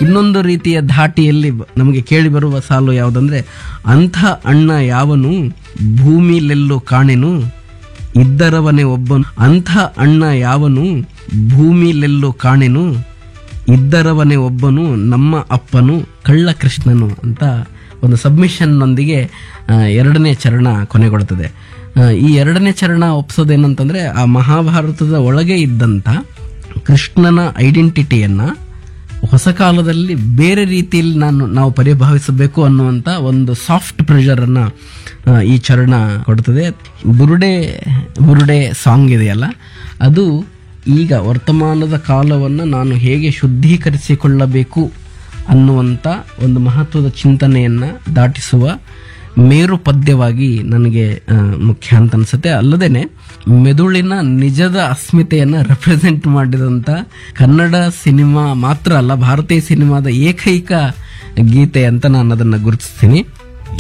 ಇನ್ನೊಂದು ರೀತಿಯ ಧಾಟಿಯಲ್ಲಿ ಬ- ನಮಗೆ ಕೇಳಿ ಬರುವ ಸಾಲು ಯಾವುದಂದ್ರೆ ಅಂಥ ಅಣ್ಣ ಯಾವನು ಭೂಮಿಲೆಲ್ಲೋ ಕಾಣೆನು ಇದ್ದರವನೇ ಒಬ್ಬನು ಅಂಥ ಅಣ್ಣ ಯಾವನು ಭೂಮಿಲೆಲ್ಲೋ ಕಾಣೆನು ಇದ್ದರವನೇ ಒಬ್ಬನು ನಮ್ಮ ಅಪ್ಪನು ಕಳ್ಳ ಕೃಷ್ಣನು ಅಂತ ಒಂದು ಸಬ್ಮಿಷನ್ನೊಂದಿಗೆ ಆ, ಎರಡನೇ ಚರಣ ಕೊನೆಗೊಳ್ತದೆ ಆ, ಈ ಎರಡನೇ ಚರಣ ಒಪ್ಸೋದೇನಂತಂದ್ರೆ ಆ ಮಹಾಭಾರತದ ಒಳಗೆ ಇದ್ದಂಥ ಕೃಷ್ಣನ ಐಡೆಂಟಿಟಿಯನ್ನ ಹೊಸ ಕಾಲದಲ್ಲಿ ಬೇರೆ ರೀತಿಯಲ್ಲಿ ನಾನು ನಾವು ಪರಿಭಾವಿಸಬೇಕು ಅನ್ನುವಂಥ ಒಂದು ಸಾಫ್ಟ್ ಪ್ರೆಷರ್ ಅನ್ನ ಆ, ಈ ಚರಣ ಕೊಡ್ತದೆ ಬುರುಡೆ ಬುರುಡೆ ಸಾಂಗ್ ಇದೆಯಲ್ಲ ಅದು ಈಗ ವರ್ತಮಾನದ ಕಾಲವನ್ನು ನಾನು ಹೇಗೆ ಶುದ್ಧೀಕರಿಸಿಕೊಳ್ಳಬೇಕು ಅನ್ನುವಂಥ ಒಂದು ಮಹತ್ವದ ಚಿಂತನೆಯನ್ನ ದಾಟಿಸುವ ಮೇರು ಪದ್ಯವಾಗಿ ನನಗೆ ಆ, ಮುಖ್ಯ ಅಂತ ಅನ್ಸುತ್ತೆ ಅಲ್ಲದೇನೆ ಮೆದುಳಿನ ನಿಜದ ಅಸ್ಮಿತೆಯನ್ನ ರೆಪ್ರೆಸೆಂಟ್ ಮಾಡಿದಂತ ಕನ್ನಡ ಸಿನಿಮಾ ಮಾತ್ರ ಅಲ್ಲ ಭಾರತೀಯ ಸಿನಿಮಾದ ಏಕೈಕ ಗೀತೆ ಅಂತ ನಾನು ಅದನ್ನ ಗುರುತಿಸ್ತೀನಿ